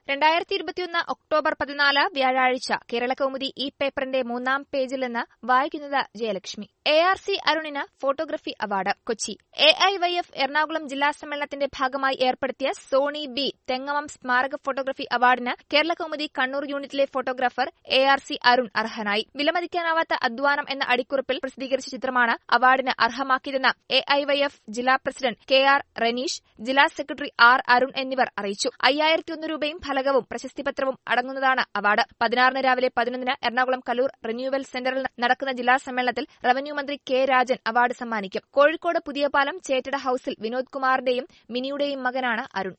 രണ്ടായിരത്തി ഇരുപത്തിയൊന്ന് ഒക്ടോബർ പതിനാല് വ്യാഴാഴ്ച കേരളകൗമുദി ഈ പേപ്പറിന്റെ മൂന്നാം പേജിൽ നിന്ന് വായിക്കുന്നത് ജയലക്ഷ്മി എ ആർ സി അരുണിന് photography award Kochi A I Y F Ernakulam ജില്ലാ സമ്മേളനത്തിന്റെ ഭാഗമായി ഏർപ്പെടുത്തിയ സോണി ബി തെങ്ങമം സ്മാരക ഫോട്ടോഗ്രഫി അവാർഡിന് കേരളകൗമുദി കണ്ണൂർ യൂണിറ്റിലെ photographer A R C Arun അർഹനായി വിലമതിക്കാനാവാത്ത അധ്വാനം എന്ന അടിക്കുറിപ്പിൽ പ്രസിദ്ധീകരിച്ച ചിത്രമാണ് അവാർഡിന് അർഹമാക്കിയതെന്ന് എ ഐ വൈ എഫ് ജില്ലാ പ്രസിഡന്റ് കെ ആർ റനീഷ് ജില്ലാ സെക്രട്ടറി ആർ അരുൺ എന്നിവർ അറിയിച്ചു അയ്യായിരത്തിയൊന്ന് രൂപയും ഫലകവും പ്രശസ്തിപത്രവും അടങ്ങുന്നതാണ് അവാർഡ് പതിനാറിന് രാവിലെ പതിനൊന്നിന് എറണാകുളം കലൂർ റിന്യൂവൽ സെന്ററിൽ നടക്കുന്ന ജില്ലാ സമ്മേളനത്തിൽ റവന്യൂ മന്ത്രി കെ രാജൻ അവാർഡ് സമ്മാനിക്കും കോഴിക്കോട് പുതിയപാലം ചേറ്റട ഹൌസിൽ വിനോദ് കുമാറിന്റെയും മിനിയുടെയും മകനാണ് അരുൺ